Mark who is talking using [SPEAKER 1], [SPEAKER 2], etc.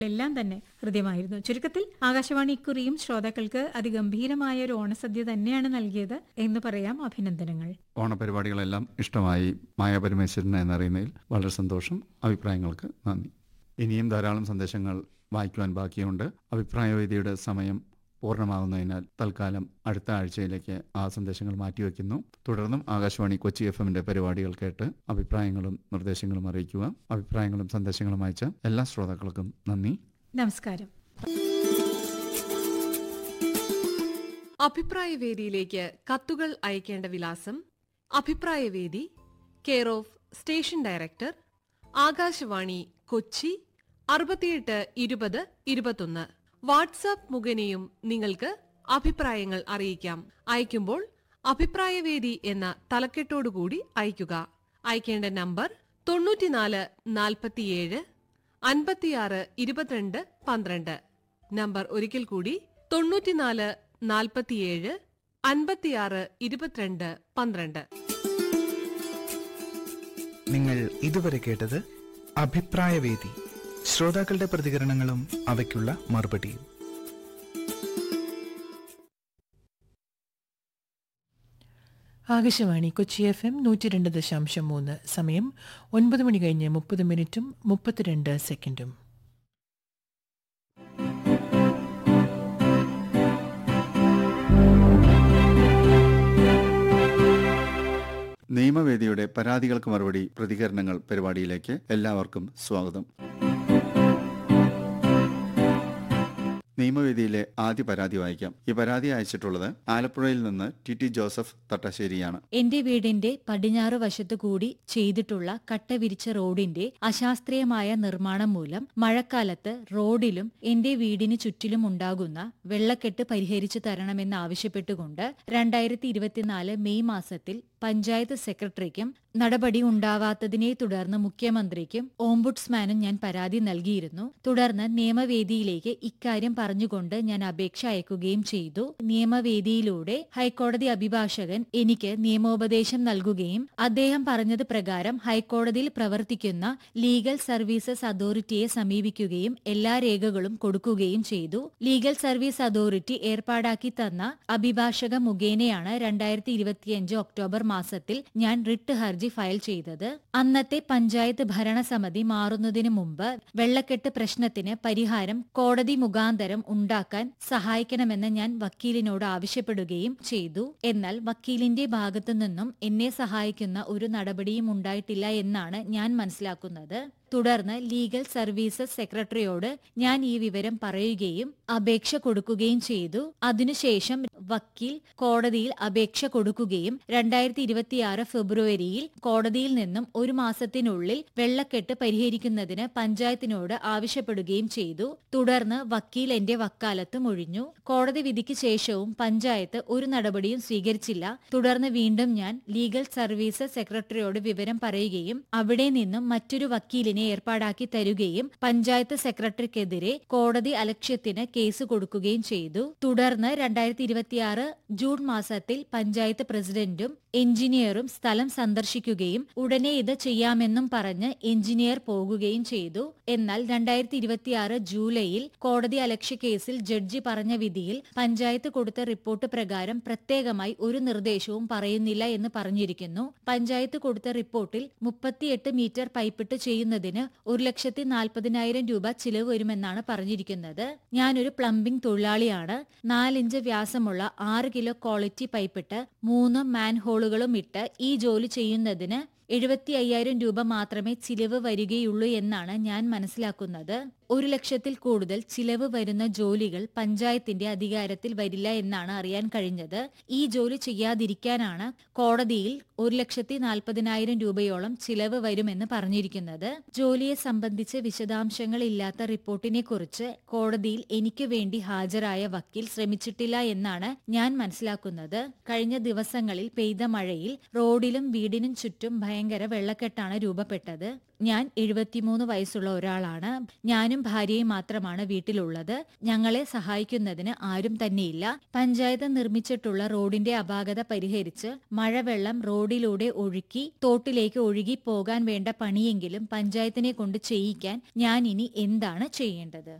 [SPEAKER 1] എല്ലാം തന്നെ ഹൃദ്യമായിരുന്നു ചുരുക്കത്തിൽ ആകാശവാണി ഇക്കുറിയും ശ്രോതാക്കൾക്ക് അതിഗംഭീരമായ ഒരു ഓണസദ്യ തന്നെയാണ് നൽകിയത് എന്ന് പറയാം അഭിനന്ദനങ്ങൾ
[SPEAKER 2] ഓണപരിപാടികളെല്ലാം ഇഷ്ടമായി മായാപരമേശ്വരൻ എന്നറിയുന്നതിൽ വളരെ സന്തോഷം അഭിപ്രായങ്ങൾക്ക് നന്ദി ഇനിയും ധാരാളം സന്ദേശങ്ങൾ വായിക്കുവാൻ ബാക്കിയുണ്ട് അഭിപ്രായവേദിയുടെ സമയം പൂർണ്ണമാകുന്നതിനാൽ തൽക്കാലം അടുത്ത ആഴ്ചയിലേക്ക് ആ സന്ദേശങ്ങൾ മാറ്റിവെക്കുന്നു തുടർന്നും ആകാശവാണി കൊച്ചി എഫ് എമ്മിന്റെ പരിപാടികൾ കേട്ട് അഭിപ്രായങ്ങളും നിർദ്ദേശങ്ങളും അറിയിക്കുക അഭിപ്രായങ്ങളും സന്ദേശങ്ങളും അയച്ച എല്ലാ ശ്രോതാക്കൾക്കും നന്ദി
[SPEAKER 1] നമസ്കാരം
[SPEAKER 3] അഭിപ്രായവേദിയിലേക്ക് കത്തുകൾ അയക്കേണ്ട വിലാസം അഭിപ്രായവേദി care of station director Akashvani Kochi അറുപത്തിയെട്ട് ഇരുപത് ഇരുപത്തൊന്ന് വാട്സാപ്പ് മുഖേനയും നിങ്ങൾക്ക് അഭിപ്രായങ്ങൾ അറിയിക്കാം അയക്കുമ്പോൾ അഭിപ്രായവേദി എന്ന തലക്കെട്ടോടുകൂടി അയക്കുക അയക്കേണ്ട നമ്പർ തൊണ്ണൂറ്റിനാല് നാൽപ്പത്തിയേഴ് അൻപത്തിയാറ് ഇരുപത്തിരണ്ട് പന്ത്രണ്ട് നമ്പർ ഒരിക്കൽ കൂടി തൊണ്ണൂറ്റിനാല് നാൽപ്പത്തിയേഴ് അൻപത്തിയാറ് ഇരുപത്തിരണ്ട് പന്ത്രണ്ട്
[SPEAKER 4] നിങ്ങൾ ഇതുവരെ കേട്ടത് അഭിപ്രായവേദി ശ്രോതാക്കളുടെ പ്രതികരണങ്ങളും അവയ്ക്കുള്ള മറുപടിയും
[SPEAKER 5] ആകാശവാണി കൊച്ചി എഫ് എം നൂറ്റി രണ്ട് ദശാംശം മൂന്ന് സമയം ഒൻപത് മണി കഴിഞ്ഞ് മുപ്പത് മിനിറ്റും മുപ്പത്തിരണ്ട് സെക്കൻഡും
[SPEAKER 2] നിയമവേദിയുടെ പരാതികൾക്ക് മറുപടി പ്രതികരണങ്ങൾ പരിപാടിയിലേക്ക് എല്ലാവർക്കും സ്വാഗതം നിയമവേദിയിലെ ആദ്യ പരാതി വായിക്കാം ഈ പരാതി അയച്ചിട്ടുള്ളത് ആലപ്പുഴയിൽ നിന്ന് ടി ടി ജോസഫ് തട്ടശ്ശേരിയാണ്
[SPEAKER 6] എന്റെ വീടിന്റെ പടിഞ്ഞാറ് വശത്തു കൂടി ചെയ്തിട്ടുള്ള കട്ട വിരിച്ച റോഡിന്റെ അശാസ്ത്രീയമായ നിർമ്മാണം മൂലം മഴക്കാലത്ത് റോഡിലും എന്റെ വീടിന് ചുറ്റിലും ഉണ്ടാകുന്ന വെള്ളക്കെട്ട് പരിഹരിച്ചു തരണമെന്നാവശ്യപ്പെട്ടുകൊണ്ട് രണ്ടായിരത്തി ഇരുപത്തിനാല് മെയ് മാസത്തിൽ പഞ്ചായത്ത് സെക്രട്ടറിക്കും നടപടി ഉണ്ടാവാത്തതിനെ തുടർന്ന് മുഖ്യമന്ത്രിക്കും ഓംബുഡ്സ്മാനും ഞാൻ പരാതി നൽകിയിരുന്നു തുടർന്ന് നിയമവേദിയിലേക്ക് ഇക്കാര്യം പറഞ്ഞുകൊണ്ട് ഞാൻ അപേക്ഷ അയക്കുകയും ചെയ്തു നിയമവേദിയിലൂടെ ഹൈക്കോടതി അഭിഭാഷകൻ എനിക്ക് നിയമോപദേശം നൽകുകയും അദ്ദേഹം പറഞ്ഞത് പ്രകാരം ഹൈക്കോടതിയിൽ പ്രവർത്തിക്കുന്ന ലീഗൽ സർവീസസ് അതോറിറ്റിയെ സമീപിക്കുകയും എല്ലാ രേഖകളും കൊടുക്കുകയും ചെയ്തു ലീഗൽ സർവീസ് അതോറിറ്റി ഏർപ്പാടാക്കി തന്ന അഭിഭാഷക മുഖേനയാണ് രണ്ടായിരത്തി ഇരുപത്തിയഞ്ച് ഒക്ടോബർ മാസത്തിൽ ഞാൻ റിട്ട് ഹർജി ഫയൽ ചെയ്തത് അന്നത്തെ പഞ്ചായത്ത് ഭരണസമിതി മാറുന്നതിന് മുമ്പ് വെള്ളക്കെട്ട് പ്രശ്നത്തിന് പരിഹാരം കോടതി മുഖാന്തരം ഉണ്ടാക്കാൻ സഹായിക്കണമെന്ന് ഞാൻ വക്കീലിനോട് ആവശ്യപ്പെടുകയും ചെയ്തു എന്നാൽ വക്കീലിന്റെ ഭാഗത്തു നിന്നും എന്നെ സഹായിക്കുന്ന ഒരു നടപടിയും ഉണ്ടായിട്ടില്ല എന്നാണ് ഞാൻ മനസ്സിലാക്കുന്നത് തുടർന്ന് ലീഗൽ സർവീസസ് സെക്രട്ടറിയോട് ഞാൻ ഈ വിവരം പറയുകയും അപേക്ഷ കൊടുക്കുകയും ചെയ്തു അതിനുശേഷം വക്കീൽ കോടതിയിൽ അപേക്ഷ കൊടുക്കുകയും രണ്ടായിരത്തി ഇരുപത്തിയാറ് ഫെബ്രുവരിയിൽ കോടതിയിൽ നിന്നും ഒരു മാസത്തിനുള്ളിൽ വെള്ളക്കെട്ട് പരിഹരിക്കുന്നതിന് പഞ്ചായത്തിനോട് ആവശ്യപ്പെടുകയും ചെയ്തു തുടർന്ന് വക്കീൽ എന്റെ വക്കാലത്തും ഒഴിഞ്ഞു കോടതി വിധിക്ക് ശേഷവും പഞ്ചായത്ത് ഒരു നടപടിയും സ്വീകരിച്ചില്ല തുടർന്ന് വീണ്ടും ഞാൻ ലീഗൽ സർവീസസ് സെക്രട്ടറിയോട് വിവരം പറയുകയും അവിടെ നിന്നും മറ്റൊരു വക്കീലിനെ ഏർപ്പാടാക്കി തരുകയും പഞ്ചായത്ത് സെക്രട്ടറിക്കെതിരെ കോടതി അലക്ഷ്യത്തിന് കേസ് കൊടുക്കുകയും ചെയ്തു തുടർന്ന് രണ്ടായിരത്തി ഇരുപത്തിയാറ് ജൂൺ മാസത്തിൽ പഞ്ചായത്ത് പ്രസിഡന്റും എഞ്ചിനീയറും സ്ഥലം സന്ദർശിക്കുകയും ഉടനെ ഇത് ചെയ്യാമെന്നും പറഞ്ഞ് എഞ്ചിനീയർ പോകുകയും ചെയ്തു എന്നാൽ രണ്ടായിരത്തി ഇരുപത്തിയാറ് ജൂലൈയിൽ കോടതി അലക്ഷ്യ കേസിൽ ജഡ്ജി പറഞ്ഞ വിധിയിൽ പഞ്ചായത്ത് കൊടുത്ത റിപ്പോർട്ട് പ്രകാരം പ്രത്യേകമായി ഒരു നിർദ്ദേശവും പറയുന്നില്ല എന്ന് പറഞ്ഞിരിക്കുന്നു പഞ്ചായത്ത് കൊടുത്ത റിപ്പോർട്ടിൽ മുപ്പത്തിയെട്ട് മീറ്റർ പൈപ്പിട്ട് ചെയ്യുന്നതിന് ഒരു ലക്ഷത്തി നാൽപ്പതിനായിരം രൂപ ചിലവ് വരുമെന്നാണ് പറഞ്ഞിരിക്കുന്നത് ഞാനൊരു പ്ലംബിംഗ് തൊഴിലാളിയാണ് നാലിഞ്ച് വ്യാസമുള്ള ആറ് കിലോ ക്വാളിറ്റി പൈപ്പിട്ട് മൂന്ന് മാൻഹോളുകളും ഇട്ട് ഈ ജോലി ചെയ്യുന്നതിന് എഴുപത്തി അയ്യായിരം രൂപ മാത്രമേ ചിലവ് വരികയുള്ളൂ എന്നാണ് ഞാൻ മനസ്സിലാക്കുന്നത് ഒരു ലക്ഷത്തിൽ കൂടുതൽ ചിലവ് വരുന്ന ജോലികൾ പഞ്ചായത്തിന്റെ അധികാരത്തിൽ വരില്ല എന്നാണ് അറിയാൻ കഴിഞ്ഞത് ഈ ജോലി ചെയ്യാതിരിക്കാനാണ് കോടതിയിൽ ഒരു ലക്ഷത്തി നാൽപ്പതിനായിരം രൂപയോളം ചിലവ് വരുമെന്ന് പറഞ്ഞിരിക്കുന്നത് ജോലിയെ സംബന്ധിച്ച് വിശദാംശങ്ങൾ ഇല്ലാത്ത റിപ്പോർട്ടിനെ കുറിച്ച് കോടതിയിൽ എനിക്ക് വേണ്ടി ഹാജരായ വക്കീൽ ശ്രമിച്ചിട്ടില്ല എന്നാണ് ഞാൻ മനസ്സിലാക്കുന്നത് കഴിഞ്ഞ ദിവസങ്ങളിൽ പെയ്ത മഴയിൽ റോഡിലും വീടിനും ചുറ്റും ഭയങ്കര വെള്ളക്കെട്ടാണ് രൂപപ്പെട്ടത് ഞാൻ എഴുപത്തിമൂന്ന് വയസ്സുള്ള ഒരാളാണ് ഞാനും ഭാര്യയും മാത്രമാണ് വീട്ടിലുള്ളത് ഞങ്ങളെ സഹായിക്കുന്നതിന് ആരും തന്നെയില്ല പഞ്ചായത്ത് നിർമ്മിച്ചിട്ടുള്ള റോഡിന്റെ അപാകത പരിഹരിച്ച് മഴവെള്ളം റോഡിലൂടെ ഒഴുക്കി തോട്ടിലേക്ക് ഒഴുകി പോകാൻ വേണ്ട പണിയെങ്കിലും പഞ്ചായത്തിനെ കൊണ്ട് ചെയ്യിക്കാൻ ഞാൻ ഇനി എന്താണ് ചെയ്യേണ്ടത്